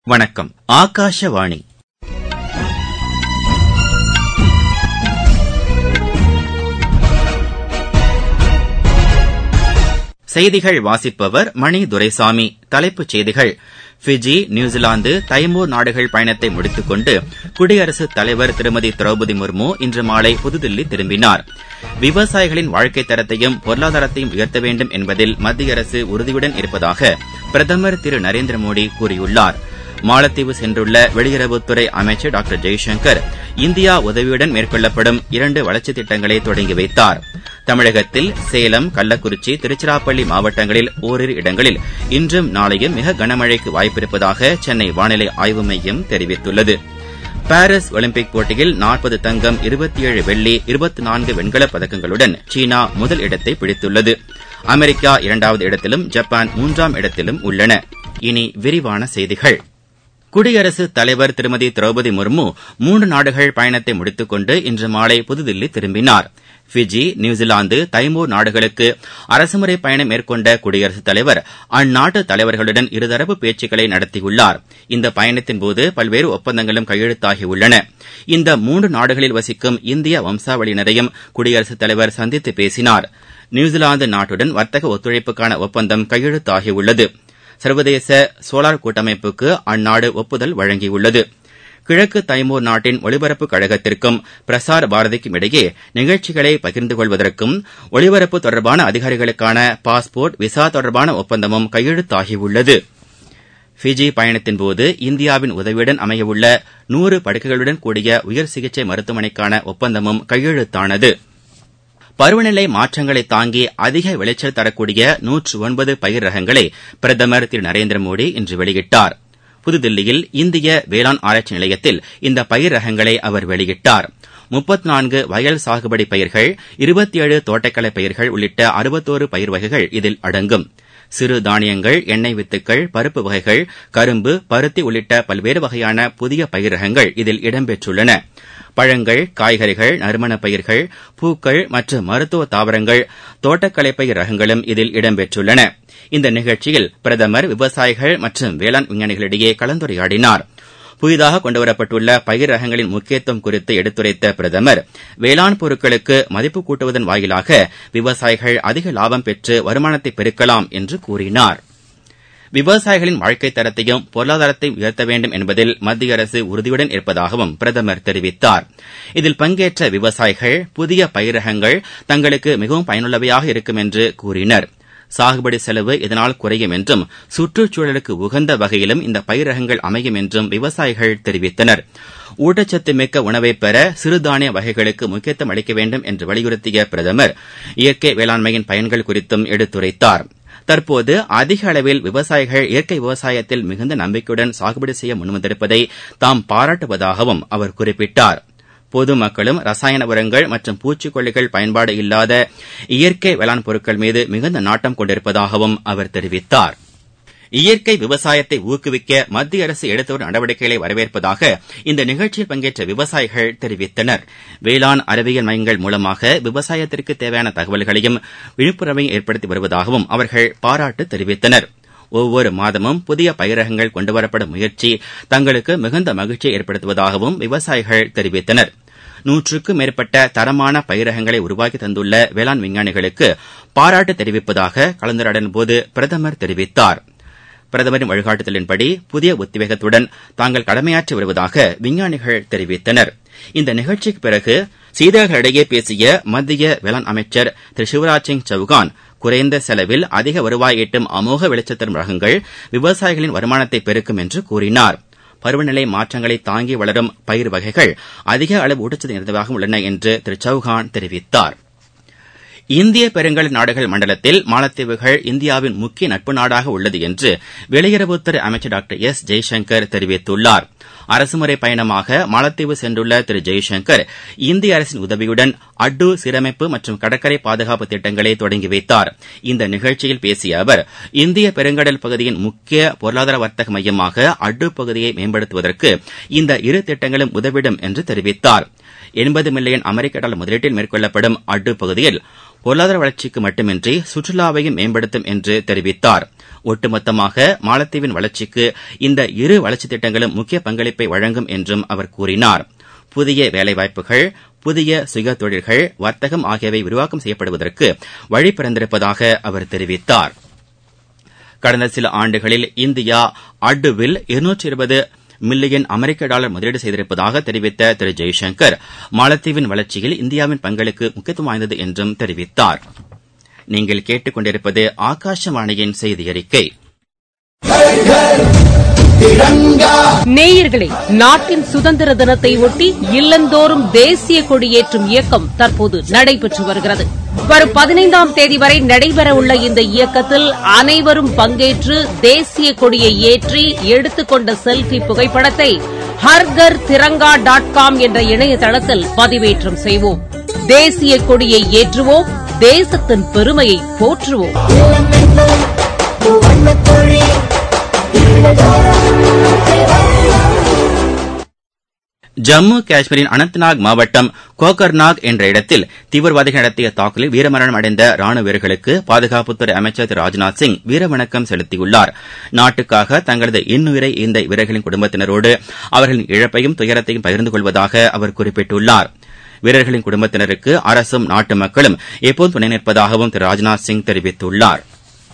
வணக்கம் ஆகாஷவாணி செய்திகள் வாசிப்பவர் மணி துரைசாமி தலைப்புச் செய்திகள் பிஜி நியூசிலாந்து தைமூர் நாடுகள் பயணத்தை முடித்துக்கொண்டு குடியரசுத் தலைவர் திருமதி திரௌபதி முர்மு இன்று மாலை புதுதில்லி திரும்பினார் விவசாயிகளின் வாழ்க்கைத் தரத்தையும் பொருளாதாரத்தையும் உயர்த்த வேண்டும் என்பதில் மத்திய அரசு உறுதியுடன் இருப்பதாக பிரதமர் திரு நரேந்திர மோடி கூறியுள்ளார் மாலத்தீவு சென்றுள்ள வெளியுறவுத்துறை அமைச்சர் டாக்டர் ஜெய்சங்கர் இந்தியா உதவியுடன் மேற்கொள்ளப்படும் இரண்டு வளர்ச்சித் திட்டங்களை தொடங்கி வைத்தார் தமிழகத்தில் சேலம் கள்ளக்குறிச்சி திருச்சிராப்பள்ளி மாவட்டங்களில் ஓரிரு இடங்களில் இன்றும் நாளையும் மிக கனமழைக்கு வாய்ப்பிருப்பதாக சென்னை வானிலை ஆய்வு மையம் தெரிவித்துள்ளது பாரீஸ் ஒலிம்பிக் போட்டியில் நாற்பது தங்கம் இருபத்தி ஏழு வெள்ளி இருபத்தி நான்கு வெண்கலப் பதக்கங்களுடன் சீனா முதல் இடத்தை பிடித்துள்ளது அமெரிக்கா இரண்டாவது இடத்திலும் ஜப்பான் மூன்றாம் இடத்திலும் உள்ளன இனி விரிவான செய்திகள் குடியரசுத் தலைவர் திருமதி திரௌபதி முர்மு மூன்று நாடுகள் பயணத்தை முடித்துக்கொண்டு இன்று மாலை புதுதில்லி திரும்பினார் பிஜி நியூசிலாந்து தைமூர் நாடுகளுக்கு அரசுமுறை பயணம் மேற்கொண்ட குடியரசுத் தலைவர் அந்நாட்டு தலைவர்களுடன் இருதரப்பு பேச்சுக்களை நடத்தியுள்ளார் இந்த பயணத்தின்போது பல்வேறு ஒப்பந்தங்களும் கையெழுத்தாகியுள்ளன இந்த மூன்று நாடுகளில் வசிக்கும் இந்திய வம்சாவளியினரையும் குடியரசுத் தலைவர் சந்தித்து பேசினார் நியூசிலாந்து நாட்டுடன் வர்த்தக ஒத்துழைப்புக்கான ஒப்பந்தம் கையெழுத்தாகியுள்ளது சர்வதேச சோலார் கூட்டமைப்புக்கு அந்நாடு ஒப்புதல் வழங்கியுள்ளது கிழக்கு தைமூர் நாட்டின் ஒலிபரப்பு கழகத்திற்கும் பிரசார் பாரதிக்கும் இடையே நிகழ்ச்சிகளை பகிர்ந்து கொள்வதற்கும் ஒலிபரப்பு தொடர்பான அதிகாரிகளுக்கான பாஸ்போர்ட் விசா தொடர்பான ஒப்பந்தமும் கையெழுத்தாகியுள்ளது பிஜி பயணத்தின்போது இந்தியாவின் உதவியுடன் அமையவுள்ள நூறு படுக்கைகளுடன் கூடிய உயர் சிகிச்சை மருத்துவமனைக்கான ஒப்பந்தமும் கையெழுத்தானது பருவநிலை மாற்றங்களை தாங்கி அதிக விளைச்சல் தரக்கூடிய நூற்று ஒன்பது பயிர் ரகங்களை பிரதமர் திரு நரேந்திர மோடி இன்று வெளியிட்டார் புதுதில்லியில் இந்திய வேளாண் ஆராய்ச்சி நிலையத்தில் இந்த பயிர் ரகங்களை அவர் வெளியிட்டார் முப்பத்தி நான்கு வயல் சாகுபடி பயிர்கள் இருபத்தி ஏழு தோட்டக்கலை பயிர்கள் உள்ளிட்ட அறுபத்தோரு பயிர் வகைகள் இதில் அடங்கும் சிறு தானியங்கள் எண்ணெய் வித்துக்கள் பருப்பு வகைகள் கரும்பு பருத்தி உள்ளிட்ட பல்வேறு வகையான புதிய பயிர் ரகங்கள் இதில் இடம்பெற்றுள்ளன பழங்கள் காய்கறிகள் நறுமணப் பயிர்கள் பூக்கள் மற்றும் மருத்துவ தாவரங்கள் தோட்டக்கலை பயிர் ரகங்களும் இதில் இடம்பெற்றுள்ளன இந்த நிகழ்ச்சியில் பிரதமர் விவசாயிகள் மற்றும் வேளாண் விஞ்ஞானிகளிடையே கலந்துரையாடினார் புதிதாக கொண்டுவரப்பட்டுள்ள பயிர் ரகங்களின் முக்கியத்துவம் குறித்து எடுத்துரைத்த பிரதமர் வேளாண் பொருட்களுக்கு மதிப்பு கூட்டுவதன் வாயிலாக விவசாயிகள் அதிக லாபம் பெற்று வருமானத்தை பெருக்கலாம் என்று கூறினார் விவசாயிகளின் வாழ்க்கைத் தரத்தையும் பொருளாதாரத்தையும் உயர்த்த வேண்டும் என்பதில் மத்திய அரசு உறுதியுடன் இருப்பதாகவும் பிரதமர் தெரிவித்தார் இதில் பங்கேற்ற விவசாயிகள் புதிய பயிர் ரகங்கள் தங்களுக்கு மிகவும் பயனுள்ளவையாக இருக்கும் என்று கூறினர் சாகுபடி செலவு இதனால் குறையும் என்றும் சுற்றுச்சூழலுக்கு உகந்த வகையிலும் இந்த பயிர் ரகங்கள் அமையும் என்றும் விவசாயிகள் தெரிவித்தனர் ஊட்டச்சத்து மிக்க உணவை பெற சிறுதானிய வகைகளுக்கு முக்கியத்துவம் அளிக்க வேண்டும் என்று வலியுறுத்திய பிரதமர் இயற்கை வேளாண்மையின் பயன்கள் குறித்தும் எடுத்துரைத்தார் தற்போது அதிக அளவில் விவசாயிகள் இயற்கை விவசாயத்தில் மிகுந்த நம்பிக்கையுடன் சாகுபடி செய்ய முன்வந்திருப்பதை தாம் பாராட்டுவதாகவும் அவர் குறிப்பிட்டார் பொதுமக்களும் ரசாயன உரங்கள் மற்றும் பூச்சிக்கொல்லிகள் பயன்பாடு இல்லாத இயற்கை வேளாண் பொருட்கள் மீது மிகுந்த நாட்டம் கொண்டிருப்பதாகவும் அவர் தெரிவித்தார் இயற்கை விவசாயத்தை ஊக்குவிக்க மத்திய அரசு எடுத்து வரும் நடவடிக்கைகளை வரவேற்பதாக இந்த நிகழ்ச்சியில் பங்கேற்ற விவசாயிகள் தெரிவித்தனர் வேளாண் அறிவியல் மையங்கள் மூலமாக விவசாயத்திற்கு தேவையான தகவல்களையும் விழிப்புணர்வையும் ஏற்படுத்தி வருவதாகவும் அவர்கள் பாராட்டு தெரிவித்தனர் ஒவ்வொரு மாதமும் புதிய பயிரகங்கள் கொண்டுவரப்படும் முயற்சி தங்களுக்கு மிகுந்த மகிழ்ச்சியை ஏற்படுத்துவதாகவும் விவசாயிகள் தெரிவித்தனர் நூற்றுக்கும் மேற்பட்ட தரமான பயிரகங்களை உருவாக்கி தந்துள்ள வேளாண் விஞ்ஞானிகளுக்கு பாராட்டு தெரிவிப்பதாக கலந்துரையாடலின் போது பிரதமர் தெரிவித்தார் பிரதமரின் வழிகாட்டுதலின்படி புதிய உத்வேகத்துடன் தாங்கள் கடமையாற்றி வருவதாக விஞ்ஞானிகள் தெரிவித்தனர் இந்த நிகழ்ச்சிக்கு பிறகு செய்தியாளர்களிடையே பேசிய மத்திய வேளாண் அமைச்சர் திரு சிவராஜ் சிங் சௌகான் குறைந்த செலவில் அதிக வருவாய் ஈட்டும் அமோக விளைச்சல் தரும் ரகங்கள் விவசாயிகளின் வருமானத்தை பெருக்கும் என்று கூறினார் பருவநிலை மாற்றங்களை தாங்கி வளரும் பயிர் வகைகள் அதிக அளவு ஊட்டச்சத்து நிறைந்ததாக உள்ளன என்று திரு சௌகான் தெரிவித்தார் இந்திய பெருங்கல் நாடுகள் மண்டலத்தில் மாலத்தீவுகள் இந்தியாவின் முக்கிய நட்பு நாடாக உள்ளது என்று வெளியுறவுத்துறை அமைச்சர் டாக்டர் எஸ் ஜெய்சங்கர் தெரிவித்துள்ளார் அரசுமுறை பயணமாக மாலத்தீவு சென்றுள்ள திரு ஜெய்சங்கர் இந்திய அரசின் உதவியுடன் அட்டு சீரமைப்பு மற்றும் கடற்கரை பாதுகாப்பு திட்டங்களை தொடங்கி வைத்தார் இந்த நிகழ்ச்சியில் பேசிய அவர் இந்திய பெருங்கடல் பகுதியின் முக்கிய பொருளாதார வர்த்தக மையமாக அட்டு பகுதியை மேம்படுத்துவதற்கு இந்த இரு திட்டங்களும் உதவிடும் என்று தெரிவித்தார் எண்பது மில்லியன் அமெரிக்க டாலர் முதலீட்டில் மேற்கொள்ளப்படும் அட்டு பகுதியில் பொருளாதார வளர்ச்சிக்கு மட்டுமின்றி சுற்றுலாவையும் மேம்படுத்தும் என்று தெரிவித்தார் ஒட்டுமொத்தமாக மாலத்தீவின் வளர்ச்சிக்கு இந்த இரு வளர்ச்சித் திட்டங்களும் முக்கிய பங்களிப்பை வழங்கும் என்றும் அவர் கூறினார் புதிய வேலைவாய்ப்புகள் புதிய சுய தொழில்கள் வர்த்தகம் ஆகியவை விரிவாக்கம் செய்யப்படுவதற்கு வழி பிறந்திருப்பதாக அவர் தெரிவித்தார் கடந்த சில ஆண்டுகளில் இந்தியா அட்டுவில் இருநூற்றி இருபது மில்லியன் அமெரிக்க டாலர் முதலீடு செய்திருப்பதாக தெரிவித்த திரு ஜெய்சங்கர் மாலத்தீவின் வளர்ச்சியில் இந்தியாவின் பங்களிப்பு முக்கியத்துவம் வாய்ந்தது என்றும் தெரிவித்தார் நீங்கள் கேட்டுக்கொண்டிருப்பது ஆகாஷவாணியின் செய்தி அறிக்கை நேயர்களே நாட்டின் சுதந்திர தினத்தை ஒட்டி இல்லந்தோறும் தேசிய கொடியேற்றும் இயக்கம் தற்போது நடைபெற்று வருகிறது வரும் பதினைந்தாம் தேதி வரை நடைபெறவுள்ள இந்த இயக்கத்தில் அனைவரும் பங்கேற்று தேசிய கொடியை ஏற்றி எடுத்துக்கொண்ட செல்பி புகைப்படத்தை ஹர்கர் திரங்கா டாட் காம் என்ற இணையதளத்தில் பதிவேற்றம் செய்வோம் தேசிய கொடியை ஏற்றுவோம் தேசத்தின் பெருமையை போற்றுவோம் ஜம்மு காஷ்மீரின் அனந்த்நாக் மாவட்டம் கோகர்நாக் என்ற இடத்தில் தீவிரவாதிகள் நடத்திய தாக்குதலில் வீரமரணம் அடைந்த ராணுவ வீரர்களுக்கு பாதுகாப்புத்துறை அமைச்சர் திரு ராஜ்நாத் சிங் வீரவணக்கம் செலுத்தியுள்ளார் நாட்டுக்காக தங்களது இன்னுயிரை ஈந்த வீரர்களின் குடும்பத்தினரோடு அவர்களின் இழப்பையும் துயரத்தையும் பகிர்ந்து கொள்வதாக அவர் குறிப்பிட்டுள்ளார் வீரர்களின் குடும்பத்தினருக்கு அரசும் நாட்டு மக்களும் எப்போதும் துணை நிற்பதாகவும் திரு ராஜ்நாத் சிங் தெரிவித்துள்ளார்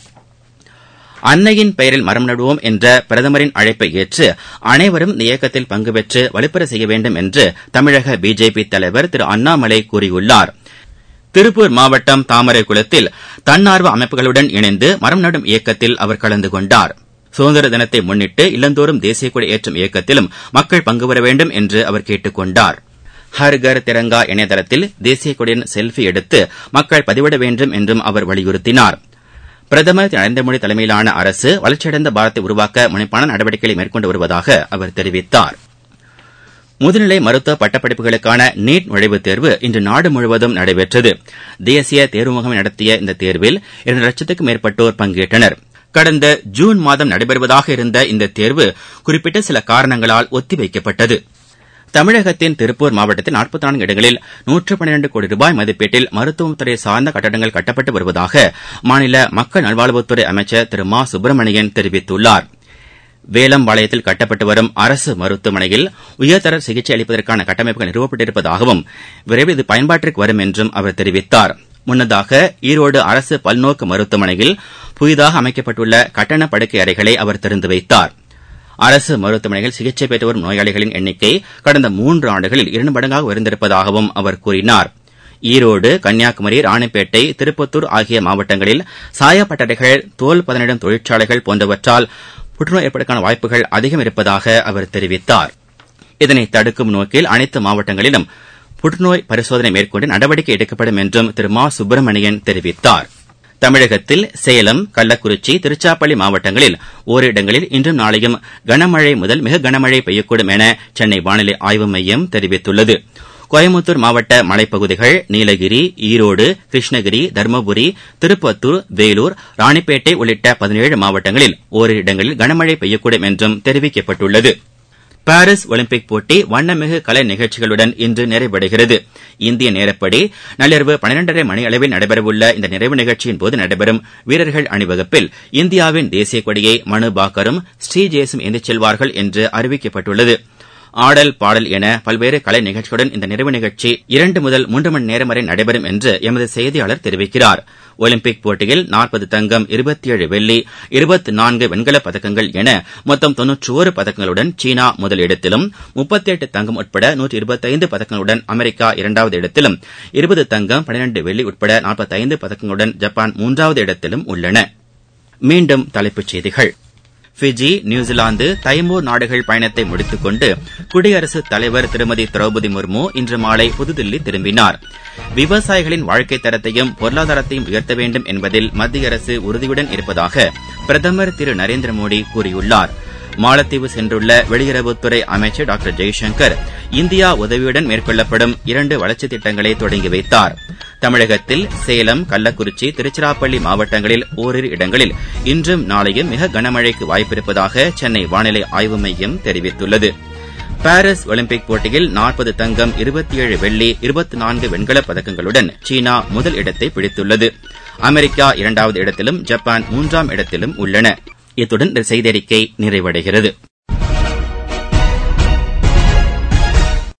அன்னையின் பெயரில் மரம் நடுவோம் என்ற பிரதமரின் அழைப்பை ஏற்று அனைவரும் இந்த இயக்கத்தில் பங்கு பெற்று வலுப்பெற செய்ய வேண்டும் என்று தமிழக பிஜேபி தலைவர் திரு அண்ணாமலை கூறியுள்ளார் திருப்பூர் மாவட்டம் தாமரைக்குளத்தில் தன்னார்வ அமைப்புகளுடன் இணைந்து மரம் நடும் இயக்கத்தில் அவர் கலந்து கொண்டார் சுதந்திர தினத்தை முன்னிட்டு இல்லந்தோறும் தேசிய கொடி ஏற்றும் இயக்கத்திலும் மக்கள் பங்கு பெற வேண்டும் என்று அவர் கேட்டுக் கொண்டார் ஹர்கர் திரங்கா இணையதளத்தில் தேசிய கொடியின் செல்ஃபி எடுத்து மக்கள் பதிவிட வேண்டும் என்றும் அவர் வலியுறுத்தினார் பிரதமர் திரு நரேந்திர மோடி தலைமையிலான அரசு வளர்ச்சியடைந்த பாரத்தை உருவாக்க முனைப்பான நடவடிக்கைகளை மேற்கொண்டு வருவதாக அவர் தெரிவித்தார் முதுநிலை மருத்துவ பட்டப்படிப்புகளுக்கான நீட் நுழைவுத் தேர்வு இன்று நாடு முழுவதும் நடைபெற்றது தேசிய தேர்வு முகமை நடத்திய இந்த தேர்வில் இரண்டு லட்சத்துக்கும் மேற்பட்டோர் பங்கேற்றனர் கடந்த ஜூன் மாதம் நடைபெறுவதாக இருந்த இந்த தேர்வு குறிப்பிட்ட சில காரணங்களால் ஒத்திவைக்கப்பட்டது தமிழகத்தின் திருப்பூர் மாவட்டத்தில் நாற்பத்தி நான்கு இடங்களில் நூற்று பன்னிரண்டு கோடி ரூபாய் மதிப்பீட்டில் மருத்துவத்துறை சார்ந்த கட்டடங்கள் கட்டப்பட்டு வருவதாக மாநில மக்கள் நல்வாழ்வுத்துறை அமைச்சர் திரு மா சுப்பிரமணியன் தெரிவித்துள்ளார் வேலம்பாளையத்தில் கட்டப்பட்டு வரும் அரசு மருத்துவமனையில் உயர்தர சிகிச்சை அளிப்பதற்கான கட்டமைப்புகள் நிறுவப்பட்டிருப்பதாகவும் விரைவில் இது பயன்பாட்டிற்கு வரும் என்றும் அவர் தெரிவித்தார் முன்னதாக ஈரோடு அரசு பல்நோக்கு மருத்துவமனையில் புதிதாக அமைக்கப்பட்டுள்ள கட்டண படுக்கை அறைகளை அவர் திறந்து வைத்தார் அரசு மருத்துவமனையில் சிகிச்சை பெற்று வரும் நோயாளிகளின் எண்ணிக்கை கடந்த மூன்று ஆண்டுகளில் இரண்டு மடங்காக உயர்ந்திருப்பதாகவும் அவர் கூறினார் ஈரோடு கன்னியாகுமரி ராணிப்பேட்டை திருப்பத்தூர் ஆகிய மாவட்டங்களில் சாயப்பட்டறைகள் தோல் பதனிடும் தொழிற்சாலைகள் போன்றவற்றால் புற்றுநோய் ஏற்படுவதற்கான வாய்ப்புகள் அதிகம் இருப்பதாக அவர் தெரிவித்தார் இதனை தடுக்கும் நோக்கில் அனைத்து மாவட்டங்களிலும் புற்றுநோய் பரிசோதனை மேற்கொண்டு நடவடிக்கை எடுக்கப்படும் என்றும் திரு மா சுப்பிரமணியன் தெரிவித்தார் தமிழகத்தில் சேலம் கள்ளக்குறிச்சி திருச்சாப்பள்ளி மாவட்டங்களில் ஓரிடங்களில் இன்றும் நாளையும் கனமழை முதல் மிக கனமழை பெய்யக்கூடும் என சென்னை வானிலை ஆய்வு மையம் தெரிவித்துள்ளது கோயம்புத்தூர் மாவட்ட மலைப்பகுதிகள் நீலகிரி ஈரோடு கிருஷ்ணகிரி தருமபுரி திருப்பத்தூர் வேலூர் ராணிப்பேட்டை உள்ளிட்ட பதினேழு மாவட்டங்களில் ஓரிரு இடங்களில் கனமழை பெய்யக்கூடும் என்றும் தெரிவிக்கப்பட்டுள்ளது பாரிஸ் ஒலிம்பிக் போட்டி வண்ணமிகு கலை நிகழ்ச்சிகளுடன் இன்று நிறைவடைகிறது இந்திய நேரப்படி நள்ளிரவு பன்னிரண்டரை மணி அளவில் நடைபெறவுள்ள இந்த நிறைவு நிகழ்ச்சியின் போது நடைபெறும் வீரர்கள் அணிவகுப்பில் இந்தியாவின் தேசிய கொடியை மனு பாக்கரும் ஸ்ரீஜேசும் ஏந்திச் செல்வார்கள் என்று அறிவிக்கப்பட்டுள்ளது ஆடல் பாடல் என பல்வேறு கலை நிகழ்ச்சிகளுடன் இந்த நிறைவு நிகழ்ச்சி இரண்டு முதல் மூன்று மணி நேரம் வரை நடைபெறும் என்று எமது செய்தியாளர் தெரிவிக்கிறார் ஒலிம்பிக் போட்டியில் நாற்பது தங்கம் இருபத்தி ஏழு வெள்ளி இருபத்தி நான்கு வெண்கலப் பதக்கங்கள் என மொத்தம் தொன்னூற்றோரு பதக்கங்களுடன் சீனா முதல் இடத்திலும் முப்பத்தி எட்டு தங்கம் உட்பட நூற்றி இருபத்தைந்து பதக்கங்களுடன் அமெரிக்கா இரண்டாவது இடத்திலும் இருபது தங்கம் பனிரெண்டு வெள்ளி உட்பட நாற்பத்தைந்து பதக்கங்களுடன் ஜப்பான் மூன்றாவது இடத்திலும் உள்ளன மீண்டும் தலைப்புச் செய்திகள் பிஜி நியூசிலாந்து தைமூர் நாடுகள் பயணத்தை முடித்துக்கொண்டு குடியரசுத் தலைவர் திருமதி திரௌபதி முர்மு இன்று மாலை புதுதில்லி திரும்பினார் விவசாயிகளின் வாழ்க்கை தரத்தையும் பொருளாதாரத்தையும் உயர்த்த வேண்டும் என்பதில் மத்திய அரசு உறுதியுடன் இருப்பதாக பிரதமர் திரு நரேந்திர மோடி கூறியுள்ளார் மாலத்தீவு சென்றுள்ள வெளியுறவுத்துறை அமைச்சர் டாக்டர் ஜெய்சங்கர் இந்தியா உதவியுடன் மேற்கொள்ளப்படும் இரண்டு வளர்ச்சித் திட்டங்களை தொடங்கி வைத்தார் தமிழகத்தில் சேலம் கள்ளக்குறிச்சி திருச்சிராப்பள்ளி மாவட்டங்களில் ஓரிரு இடங்களில் இன்றும் நாளையும் மிக கனமழைக்கு வாய்ப்பிருப்பதாக சென்னை வானிலை ஆய்வு மையம் தெரிவித்துள்ளது பாரிஸ் ஒலிம்பிக் போட்டியில் நாற்பது தங்கம் இருபத்தி ஏழு வெள்ளி இருபத்தி நான்கு வெண்கலப் பதக்கங்களுடன் சீனா முதல் இடத்தை பிடித்துள்ளது அமெரிக்கா இரண்டாவது இடத்திலும் ஜப்பான் மூன்றாம் இடத்திலும் உள்ளன இத்துடன் இந்த செய்தியறிக்கை நிறைவடைகிறது